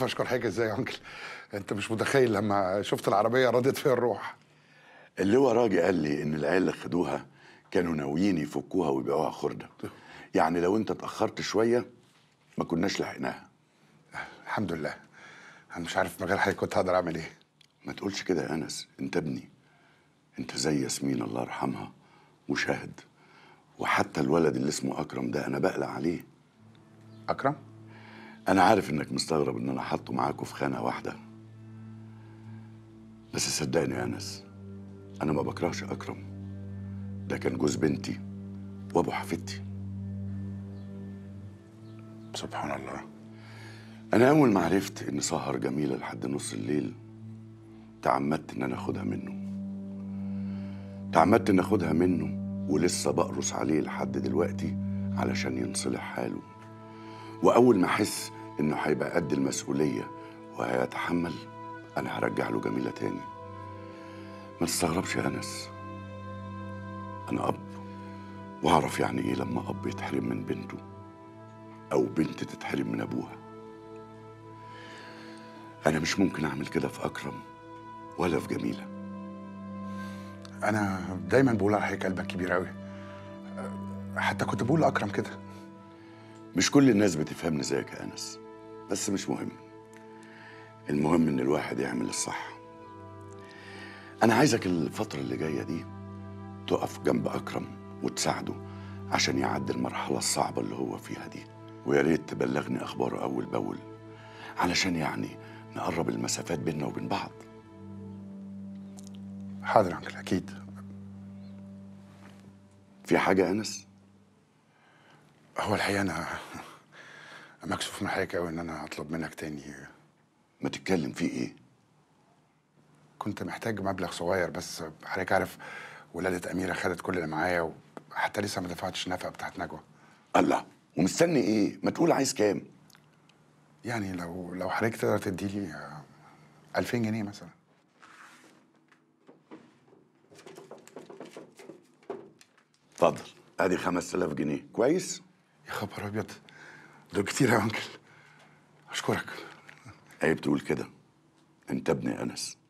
عارف اشكر حضرتك ازاي يا انكل انت مش متخيل لما شفت العربيه ردت فيها الروح اللواء راجي قال لي ان العيال اللي خدوها كانوا ناويين يفكوها ويبيعوها خرده يعني لو انت اتاخرت شويه ما كناش لحقناها الحمد لله انا مش عارف مجال حضرتك كنت هقدر اعمل ايه ما تقولش كده يا انس انت ابني انت زي ياسمين الله يرحمها وشاهد وحتى الولد اللي اسمه اكرم ده انا بقلق عليه اكرم انا عارف انك مستغرب ان انا حاطه معاكوا في خانه واحده بس صدقني يا انس انا ما بكرهش اكرم ده كان جوز بنتي وابو حفيدتي سبحان الله انا اول ما عرفت ان سهر جميله لحد نص الليل تعمدت ان انا اخدها منه تعمدت ان اخدها منه ولسه بقرص عليه لحد دلوقتي علشان ينصلح حاله واول ما احس انه هيبقى قد المسؤوليه وهيتحمل انا هرجع له جميله تاني ما تستغربش يا انس انا اب واعرف يعني ايه لما اب يتحرم من بنته او بنت تتحرم من ابوها انا مش ممكن اعمل كده في اكرم ولا في جميله انا دايما بقول على حضرتك قلبك كبير قوي حتى كنت بقول لاكرم كده مش كل الناس بتفهمني زيك يا انس بس مش مهم المهم ان الواحد يعمل الصح انا عايزك الفتره اللي جايه دي تقف جنب اكرم وتساعده عشان يعدي المرحله الصعبه اللي هو فيها دي ويا ريت تبلغني اخباره اول باول علشان يعني نقرب المسافات بيننا وبين بعض حاضر يا انكل اكيد في حاجه يا انس هو الحقيقه انا مكسوف من حضرتك قوي ان انا اطلب منك تاني ما تتكلم في ايه كنت محتاج مبلغ صغير بس حضرتك عارف ولادة أميرة خدت كل اللي معايا وحتى لسه ما دفعتش النفقة بتاعت نجوى الله ومستني ايه ما تقول عايز كام يعني لو لو حضرتك تقدر تديلي آه، 2000 جنيه مثلا اتفضل ادي 5000 جنيه كويس يا خبر أبيض دول كتير يا أنكل أشكرك عيب تقول كده انت ابني يا انس